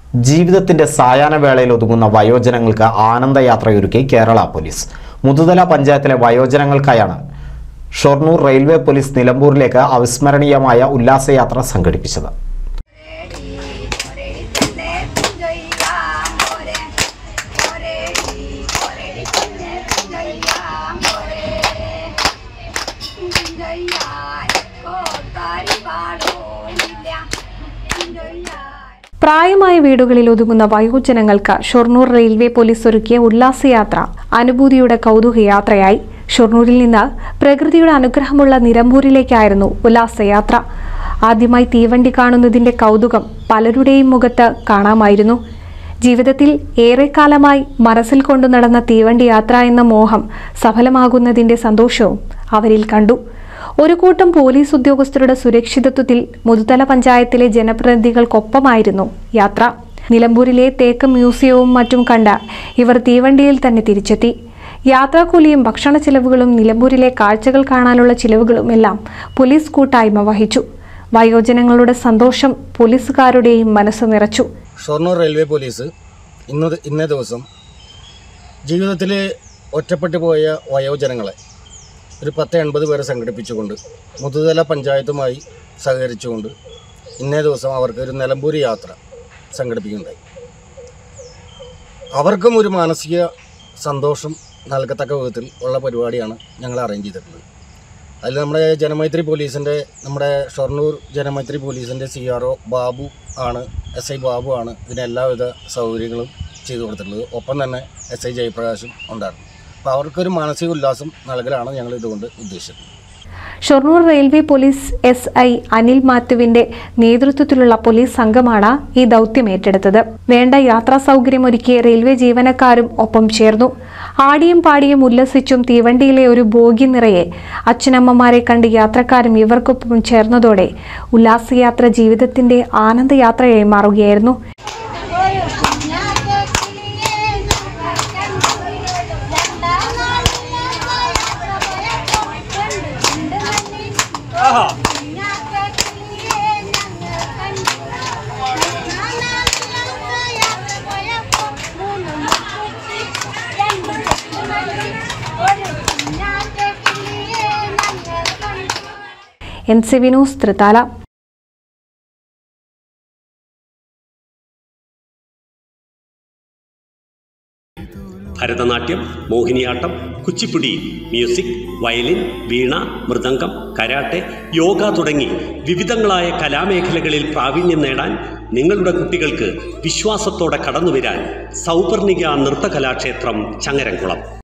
ജീവിതത്തിന്റെ സായാഹ്ന വേളയിൽ ഒതുങ്ങുന്ന വയോജനങ്ങൾക്ക് ആനന്ദയാത്രയൊരുക്കി കേരള പോലീസ് മുതുതല പഞ്ചായത്തിലെ വയോജനങ്ങൾക്കായാണ് ഷൊർണൂർ റെയിൽവേ പോലീസ് നിലമ്പൂരിലേക്ക് അവിസ്മരണീയമായ ഉല്ലാസയാത്ര സംഘടിപ്പിച്ചത് പ്രായമായ വീടുകളിൽ ഒതുങ്ങുന്ന വയോജനങ്ങൾക്ക് ഷൊർണൂർ റെയിൽവേ പോലീസ് ഒരുക്കിയ ഉല്ലാസയാത്ര അനുഭൂതിയുടെ കൗതുകയാത്രയായി ഷൊർണൂരിൽ നിന്ന് പ്രകൃതിയുടെ അനുഗ്രഹമുള്ള നിലമ്പൂരിലേക്കായിരുന്നു ഉല്ലാസയാത്ര ആദ്യമായി തീവണ്ടി കാണുന്നതിന്റെ കൗതുകം പലരുടെയും മുഖത്ത് കാണാമായിരുന്നു ജീവിതത്തിൽ ഏറെക്കാലമായി മനസ്സിൽ കൊണ്ടു നടന്ന തീവണ്ടി യാത്ര എന്ന മോഹം സഫലമാകുന്നതിന്റെ സന്തോഷവും അവരിൽ കണ്ടു ഒരു കൂട്ടം പോലീസ് ഉദ്യോഗസ്ഥരുടെ സുരക്ഷിതത്വത്തിൽ മുതുതല പഞ്ചായത്തിലെ ജനപ്രതിനിധികൾക്കൊപ്പമായിരുന്നു യാത്ര നിലമ്പൂരിലെ തേക്ക് മ്യൂസിയവും മറ്റും കണ്ട ഇവർ തീവണ്ടിയിൽ തന്നെ തിരിച്ചെത്തി യാത്രാക്കൂലിയും ഭക്ഷണ ചിലവുകളും നിലമ്പൂരിലെ കാഴ്ചകൾ കാണാനുള്ള ചിലവുകളും എല്ലാം പോലീസ് കൂട്ടായ്മ വഹിച്ചു വയോജനങ്ങളുടെ സന്തോഷം പോലീസുകാരുടെയും മനസ്സ് നിറച്ചു ഷൊർണൂർ റെയിൽവേ പോലീസ് ഇന്ന് ഇന്നേ ദിവസം ജീവിതത്തിൽ ഒറ്റപ്പെട്ടു പോയ വയോജനങ്ങളെ ഒരു പത്ത് എൺപത് പേരെ സംഘടിപ്പിച്ചുകൊണ്ട് മുതുതല പഞ്ചായത്തുമായി സഹകരിച്ചുകൊണ്ട് ഇന്നേ ദിവസം അവർക്ക് ഒരു നിലമ്പൂർ യാത്ര സംഘടിപ്പിക്കുകയുണ്ടായി അവർക്കും ഒരു മാനസിക സന്തോഷം നൽകത്തക്ക വിധത്തിൽ ഉള്ള പരിപാടിയാണ് ഞങ്ങൾ അറേഞ്ച് ചെയ്തിട്ടുള്ളത് അതിൽ നമ്മുടെ ജനമൈത്രി പോലീസിൻ്റെ നമ്മുടെ ഷൊർണൂർ ജനമൈത്രി പോലീസിൻ്റെ സി ആർ ഒ ബാബു ആണ് എസ് ഐ ബാബു ആണ് ഇതിന് എല്ലാവിധ സൗകര്യങ്ങളും ചെയ്തു കൊടുത്തിട്ടുള്ളത് ഒപ്പം തന്നെ എസ് ഐ ജയപ്രകാശും ഉണ്ടായിരുന്നു അപ്പോൾ അവർക്കൊരു മാനസിക ഉല്ലാസം നൽകലാണ് ഞങ്ങൾ ഇതുകൊണ്ട് ഉദ്ദേശിച്ചത് Shoranur railway police S I Anil മാത്യുവിന്റെ നേതൃത്വത്തിലുള്ള പോലീസ് സംഘമാണ് ഈ ദൗത്യം ഏറ്റെടുത്തത് വേണ്ട യാത്രാ സൗകര്യമൊരുക്കിയ റെയിൽവേ ജീവനക്കാരും ഒപ്പം ചേർന്നു ആടിയും പാടിയും ഉല്ലസിച്ചും തീവണ്ടിയിലെ ഒരു ബോഗി നിറയെ അച്ഛനമ്മമാരെ കണ്ട് യാത്രക്കാരും ഇവർക്കൊപ്പം ചേർന്നതോടെ ഉല്ലാസയാത്ര ജീവിതത്തിന്റെ ആനന്ദയാത്രയായി മാറുകയായിരുന്നു N C Vinus Thrithala Bharatanatyam Mohiniyattam Kuchipudi music violin veena mridangam karate yoga തുടങ്ങി വിവിധങ്ങളായ കലാമേഖലകളിൽ പ്രാവീണ്യം നേടാൻ നിങ്ങളുടെ കുട്ടികൾക്ക് വിശ്വാസത്തോടെ കടന്നുവരാൻ സൗപർണിക നൃത്തകലാക്ഷേത്രം ചങ്ങരംകുളം